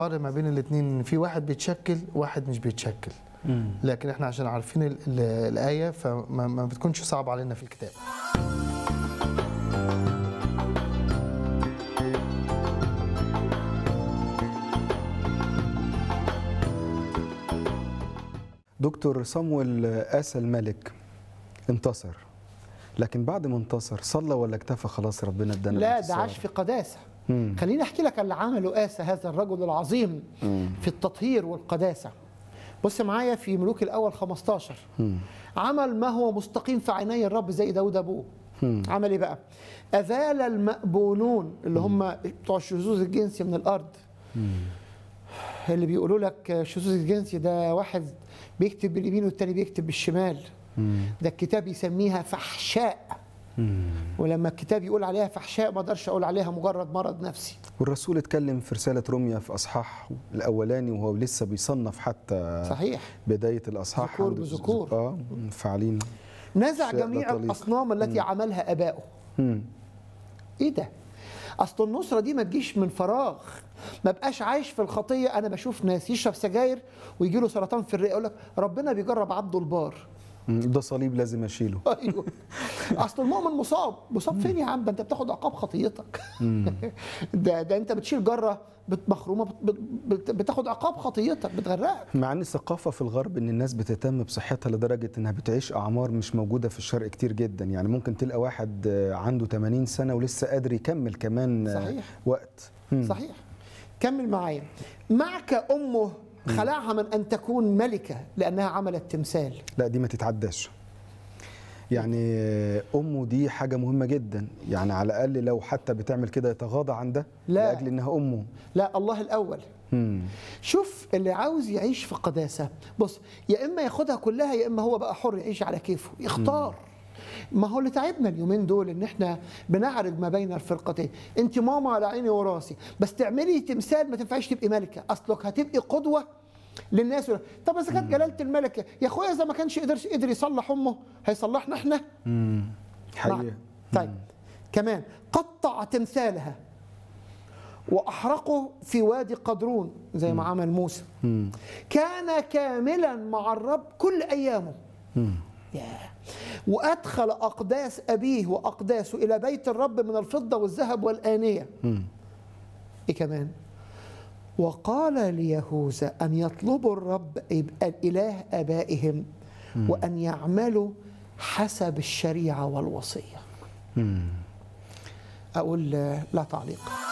فرق ما بين الاثنين في واحد بيتشكل واحد مش بيتشكل لكن احنا عشان عارفين ال- ال- الآية فما ما بتكونش صعب علينا في الكتاب دكتور صمويل آسى الملك انتصر لكن بعد ما انتصر صلى ولا اكتفى خلاص ربنا ادانا لا ده الانتصار؟ عاش في قداسه مم. خليني احكي لك اللي عمله آسى هذا الرجل العظيم في التطهير والقداسه بص معايا في ملوك الاول 15 عمل ما هو مستقيم في عيني الرب زي داود ابوه عمل ايه بقى اذال المقبولون اللي هم بتوع الشذوذ الجنسي من الارض اللي بيقولوا لك الشذوذ الجنسي ده واحد بيكتب باليمين والتاني بيكتب بالشمال ده الكتاب يسميها فحشاء ولما الكتاب يقول عليها فحشاء ما اقدرش اقول عليها مجرد مرض نفسي والرسول اتكلم في رسالة روميا في أصحاح الأولاني وهو لسه بيصنف حتى صحيح بداية الأصحاح ذكور عنده بذكور. اه فاعلين نزع شيء لا جميع طليق. الاصنام التي عملها ابائه مم. ايه ده اصل النصره دي ما تجيش من فراغ ما بقاش عايش في الخطيه انا بشوف ناس يشرب سجاير ويجي له سرطان في الرئه يقول لك ربنا بيجرب عبده البار مم. ده صليب لازم أشيله ايوه اصل المؤمن مصاب مصاب فين يا عم ده انت بتاخد عقاب خطيتك ده ده انت بتشيل جره بت- مخرومه بت- بت- بتاخد عقاب خطيتك بتغرقك مع ان الثقافه في الغرب ان الناس بتهتم بصحتها لدرجه انها بتعيش اعمار مش موجوده في الشرق كتير جدا يعني ممكن تلقى واحد آه، عنده 80 سنه ولسه قادر يكمل كمان آه، صحيح. وقت مم. صحيح كمل معايا معك امه خلعها من ان تكون ملكه لانها عملت تمثال لا دي ما تتعداش يعني آه، امه دي حاجه مهمه جدا يعني على الاقل لو حتى بتعمل كده يتغاضى عن ده لا. لاجل انها امه لا الله الاول مم. شوف اللي عاوز يعيش في قداسه بص يا اما ياخدها كلها يا اما هو بقى حر يعيش على كيفه يختار ما هو اللي تعبنا اليومين دول ان احنا بنعرض ما بين الفرقتين انت ماما على عيني وراسي بس تعملي تمثال ما تنفعش تبقي ملكه اصلك هتبقي قدوه للناس طب اذا كانت جلاله الملكه يا اخويا اذا ما كانش قدر قدر يصلح امه هيصلحنا احنا مم. حقيقه نعم. طيب كمان قطع تمثالها واحرقه في وادي قدرون زي ما عمل موسى مم. كان كاملا مع الرب كل ايامه مم. ياه. وادخل اقداس ابيه واقداسه الى بيت الرب من الفضه والذهب والانيه مم. ايه كمان وقال ليهوذا ان يطلبوا الرب يبقى الاله ابائهم وان يعملوا حسب الشريعه والوصيه مم. اقول آه، لا تعليق